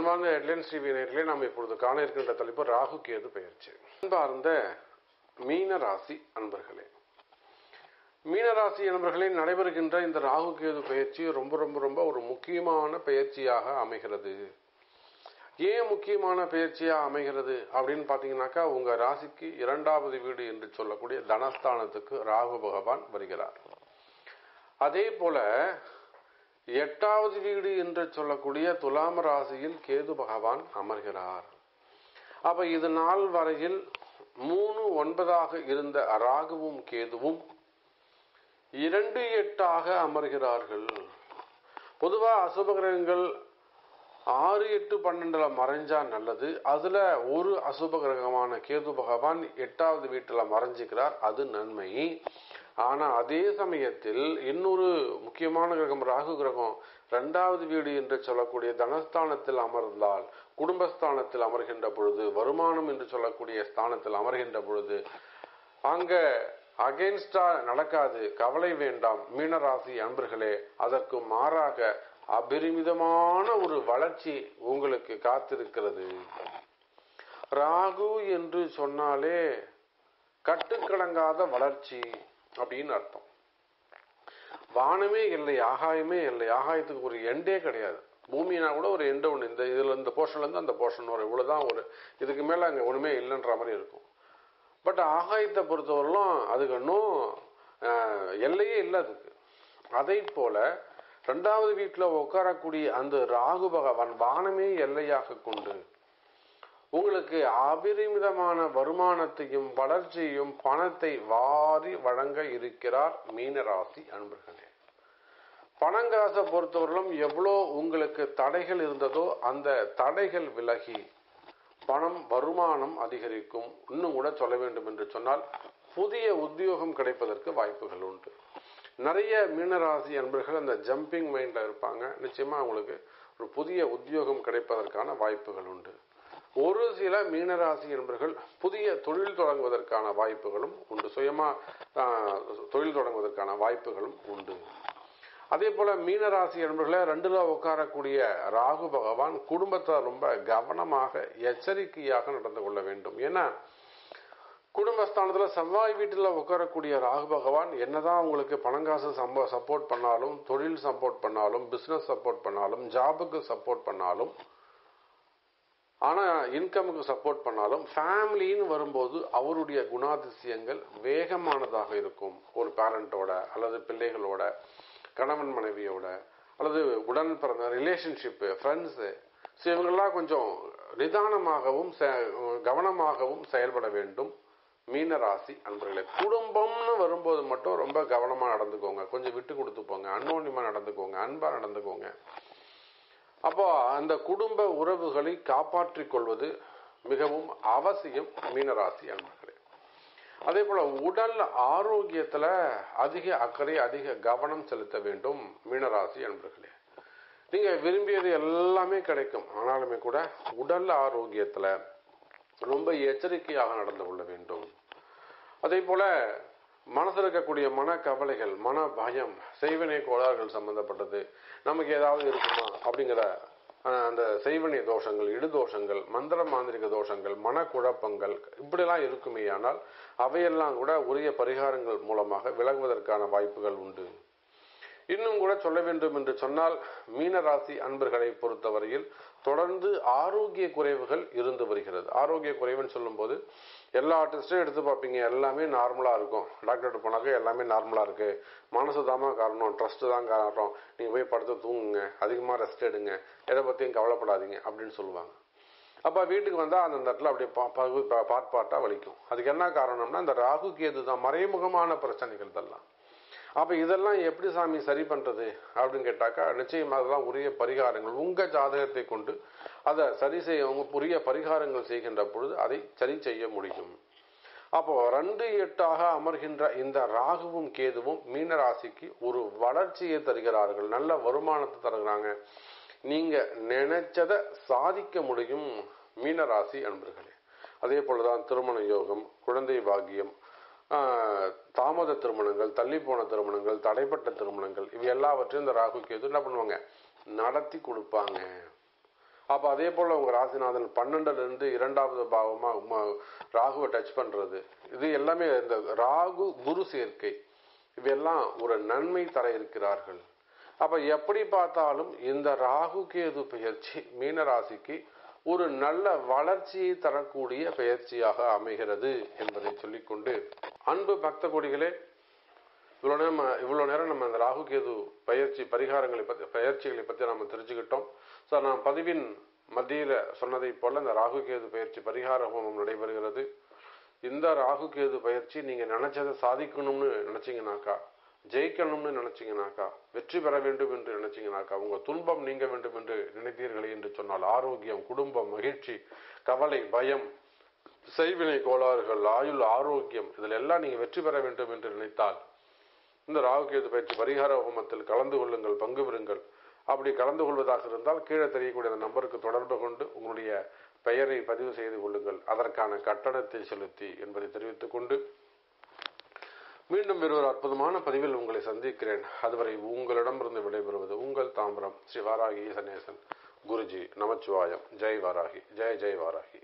அன்பார்ந்த headlines TV நேர்களே நாம் இப்பொழுது காண இருக்கின்ற தலைப்பு ராகு கேது பெயர்ச்சி அன்பார்ந்த மீன ராசி அன்பர்களே மீனராசி அன்பர்களே நடைபெறுகின்ற இந்த ராகு கேது பயிற்சி ரொம்ப ரொம்ப ரொம்ப ஒரு முக்கியமான பயிற்சியாக அமைகிறது ஏன் முக்கியமான பயிற்சியாக அமைகிறது அப்படின்னு பார்த்தீங்கன்னாக்கா உங்க ராசிக்கு இரண்டாவது வீடு என்று சொல்லக்கூடிய தனஸ்தானத்துக்கு ராகு பகவான் வருகிறார் அதே போல எட்டாவது வீடு என்று சொல்லக்கூடிய துலாம் ராசியில் கேது பகவான் அமர்கிறார் அப்ப இது நாள் வரையில் மூணு ஒன்பதாக இருந்த ராகுவும் கேதுவும் இரண்டு எட்டாக அமர்கிறார்கள் பொதுவா அசுப கிரகங்கள் ஆறு எட்டு பன்னெண்டுல மறைஞ்சா நல்லது அதுல ஒரு அசுப கிரகமான கேது பகவான் எட்டாவது வீட்டுல மறைஞ்சுக்கிறார் அது நன்மை ஆனா அதே சமயத்தில் இன்னொரு முக்கியமான கிரகம் ராகு கிரகம் இரண்டாவது வீடு என்று சொல்லக்கூடிய தனஸ்தானத்தில் அமர்ந்தால் குடும்பஸ்தானத்தில் அமர்கின்ற பொழுது வருமானம் என்று சொல்லக்கூடிய ஸ்தானத்தில் அமர்கின்ற பொழுது அங்க அகெயின்ஸ்டா நடக்காது கவலை வேண்டாம் மீனராசி அன்பர்களே அதற்கு மாறாக அபரிமிதமான ஒரு வளர்ச்சி உங்களுக்கு காத்திருக்கிறது ராகு என்று சொன்னாலே கட்டுக்கடங்காத வளர்ச்சி அப்படின்னு அர்த்தம் வானமே இல்லை ஆகாயமே இல்லை ஆகாயத்துக்கு ஒரு எண்டே கிடையாது பூமினா கூட ஒரு எண்டு ஒன்று இந்த இதுல இந்த போர்ஷன்ல இருந்து அந்த போர்ஷன் வரும் இவ்வளவுதான் ஒரு இதுக்கு மேல அங்க ஒண்ணுமே இல்லைன்ற மாதிரி இருக்கும் பட் ஆகாயத்தை பொறுத்தவரையிலும் அதுக்கு இன்னும் எல்லையே இல்லை அதுக்கு அதை போல ரெண்டாவது வீட்டில் உட்காரக்கூடிய அந்த ராகு பகவான் வானமே எல்லையாக கொண்டு உங்களுக்கு அபரிமிதமான வருமானத்தையும் வளர்ச்சியையும் பணத்தை வாரி வழங்க இருக்கிறார் மீனராசி அன்பர்களே பணங்காசை பொறுத்தவரையிலும் எவ்வளோ உங்களுக்கு தடைகள் இருந்ததோ அந்த தடைகள் விலகி பணம் வருமானம் அதிகரிக்கும் இன்னும் கூட சொல்ல வேண்டும் என்று சொன்னால் புதிய உத்தியோகம் கிடைப்பதற்கு வாய்ப்புகள் உண்டு நிறைய மீனராசி அன்பர்கள் அந்த ஜம்பிங் மைண்ட்ல இருப்பாங்க நிச்சயமா அவங்களுக்கு ஒரு புதிய உத்தியோகம் கிடைப்பதற்கான வாய்ப்புகள் உண்டு ஒரு சில மீனராசி என்பர்கள் புதிய தொழில் தொடங்குவதற்கான வாய்ப்புகளும் உண்டு சுயமா தொழில் தொடங்குவதற்கான வாய்ப்புகளும் உண்டு அதே போல மீனராசி என்பர்களை ரெண்டுல உட்காரக்கூடிய ராகு பகவான் குடும்பத்தை ரொம்ப கவனமாக எச்சரிக்கையாக நடந்து கொள்ள வேண்டும் ஏன்னா குடும்பஸ்தானத்துல செவ்வாய் வீட்டில் உட்காரக்கூடிய ராகு பகவான் என்னதான் உங்களுக்கு பணங்காசு சம்ப சப்போர்ட் பண்ணாலும் தொழில் சப்போர்ட் பண்ணாலும் பிசினஸ் சப்போர்ட் பண்ணாலும் ஜாபுக்கு சப்போர்ட் பண்ணாலும் ஆனா இன்கமுக்கு சப்போர்ட் பண்ணாலும் ஃபேமிலின்னு வரும்போது அவருடைய குணாதிசயங்கள் வேகமானதாக இருக்கும் ஒரு பேரண்டோட அல்லது பிள்ளைகளோட கணவன் மனைவியோட அல்லது உடன் பிறந்த ரிலேஷன்ஷிப்பு ஃப்ரெண்ட்ஸு ஸோ இவங்கெல்லாம் கொஞ்சம் நிதானமாகவும் கவனமாகவும் செயல்பட வேண்டும் மீனராசி அன்பர்களே குடும்பம்னு வரும்போது மட்டும் ரொம்ப கவனமா நடந்துக்கோங்க கொஞ்சம் விட்டு கொடுத்து போங்க அன்னோன்யமா நடந்துக்கோங்க அன்பா நடந்துக்கோங்க அப்போ அந்த குடும்ப உறவுகளை காப்பாற்றிக் கொள்வது மிகவும் அவசியம் மீனராசி அன்பர்களே அதே போல உடல் ஆரோக்கியத்துல அதிக அக்கறை அதிக கவனம் செலுத்த வேண்டும் மீனராசி அன்பர்களே நீங்க விரும்பியது எல்லாமே கிடைக்கும் ஆனாலுமே கூட உடல் ஆரோக்கியத்துல ரொம்ப எச்சரிக்கையாக நடந்து கொள்ள வேண்டும் அதே போல மனசில் இருக்கக்கூடிய மன கவலைகள் மன பயம் செய்வினை கோளாறுகள் சம்பந்தப்பட்டது நமக்கு ஏதாவது இருக்குமா அப்படிங்கிற அந்த செய்வனை தோஷங்கள் இடுதோஷங்கள் மந்திர மாந்திரிக தோஷங்கள் மனக்குழப்பங்கள் இப்படிலாம் இருக்குமே ஆனால் அவையெல்லாம் கூட உரிய பரிகாரங்கள் மூலமாக விலகுவதற்கான வாய்ப்புகள் உண்டு இன்னும் கூட சொல்ல வேண்டும் என்று சொன்னால் மீனராசி அன்பர்களை பொறுத்தவரையில் தொடர்ந்து ஆரோக்கிய குறைவுகள் இருந்து வருகிறது ஆரோக்கிய குறைவுன்னு சொல்லும்போது எல்லா டெஸ்ட்டும் எடுத்து பார்ப்பீங்க எல்லாமே நார்மலா இருக்கும் டாக்டர்கிட்ட போனாக்க எல்லாமே நார்மலா இருக்கு மனசு தாமா காரணம் ட்ரஸ்ட் தான் காரணம் நீங்க போய் படுத்து தூங்குங்க அதிகமா ரெஸ்ட் எடுங்க எதை பத்தியும் கவலைப்படாதீங்க அப்படின்னு சொல்லுவாங்க அப்ப வீட்டுக்கு வந்தா அந்த இடத்துல அப்படியே பாட் பாட்டா வலிக்கும் அதுக்கு என்ன காரணம்னா இந்த ராகு கேது தான் மறைமுகமான பிரச்சனைகள் இதெல்லாம் அப்ப இதெல்லாம் எப்படி சாமி சரி பண்றது அப்படின்னு கேட்டாக்கா நிச்சயமா அதெல்லாம் உரிய பரிகாரங்கள் உங்க ஜாதகத்தை கொண்டு அதை சரி செய்ய உரிய பரிகாரங்கள் செய்கின்ற பொழுது அதை சரி செய்ய முடியும் அப்போ ரெண்டு எட்டாக அமர்கின்ற இந்த ராகுவும் கேதுவும் மீன ராசிக்கு ஒரு வளர்ச்சியை தருகிறார்கள் நல்ல வருமானத்தை தருகிறாங்க நீங்க நினைச்சதை சாதிக்க முடியும் மீனராசி அன்பர்களே அதே போலதான் திருமண யோகம் குழந்தை பாக்கியம் தாமத திருமணங்கள் தள்ளி போன திருமணங்கள் தடைப்பட்ட திருமணங்கள் இவை எல்லாவற்றையும் இந்த ராகு கேது என்ன பண்ணுவாங்க நடத்தி கொடுப்பாங்க அப்போ அதே போல் உங்கள் ராசிநாதன் பன்னெண்டுல இருந்து இரண்டாவது பாவமாக ராகுவை டச் பண்ணுறது இது எல்லாமே இந்த ராகு குரு சேர்க்கை இவையெல்லாம் ஒரு நன்மை தர இருக்கிறார்கள் அப்ப எப்படி பார்த்தாலும் இந்த ராகு கேது பெயர்ச்சி மீன ராசிக்கு ஒரு நல்ல வளர்ச்சியை தரக்கூடிய பெயர்ச்சியாக அமைகிறது என்பதை சொல்லிக்கொண்டு அன்பு பக்த கொடிகளே இவ்வளோ நேரம் இவ்வளோ நேரம் நம்ம அந்த ராகு கேது பயிற்சி பரிகாரங்களை பற்றி பயிற்சிகளை பற்றி நம்ம தெரிஞ்சுக்கிட்டோம் ஸோ நான் பதிவின் மத்தியில் சொன்னதைப் போல இந்த ராகு கேது பயிற்சி பரிகார ஹோமம் நடைபெறுகிறது இந்த ராகு கேது பயிற்சி நீங்கள் நினைச்சதை சாதிக்கணும்னு நினைச்சீங்கனாக்கா ஜெயிக்கணும்னு நினைச்சீங்கனாக்கா வெற்றி பெற வேண்டும் என்று நினைச்சீங்கனாக்கா உங்க துன்பம் நீங்க வேண்டும் என்று நினைத்தீர்களே என்று சொன்னால் ஆரோக்கியம் குடும்பம் மகிழ்ச்சி கவலை பயம் செய்வினை கோளாறுகள் ஆயுள் ஆரோக்கியம் இதில் எல்லாம் நீங்க வெற்றி பெற வேண்டும் என்று நினைத்தால் இந்த ராகுகேது பயிற்சி பரிகார ஹோமத்தில் கலந்து கொள்ளுங்கள் பங்கு பெறுங்கள் அப்படி கலந்து கொள்வதாக இருந்தால் கீழே தெரியக்கூடிய அந்த நம்பருக்கு தொடர்பு கொண்டு உங்களுடைய பெயரை பதிவு செய்து கொள்ளுங்கள் அதற்கான கட்டணத்தை செலுத்தி என்பதை தெரிவித்துக் கொண்டு மீண்டும் வேறு ஒரு அற்புதமான பதிவில் உங்களை சந்திக்கிறேன் அதுவரை உங்களிடமிருந்து விடைபெறுவது உங்கள் தாம்பரம் ஸ்ரீ வாராகி சனேசன் குருஜி நமச்சிவாயம் ஜெய் வாராகி ஜெய் ஜெய் வாராகி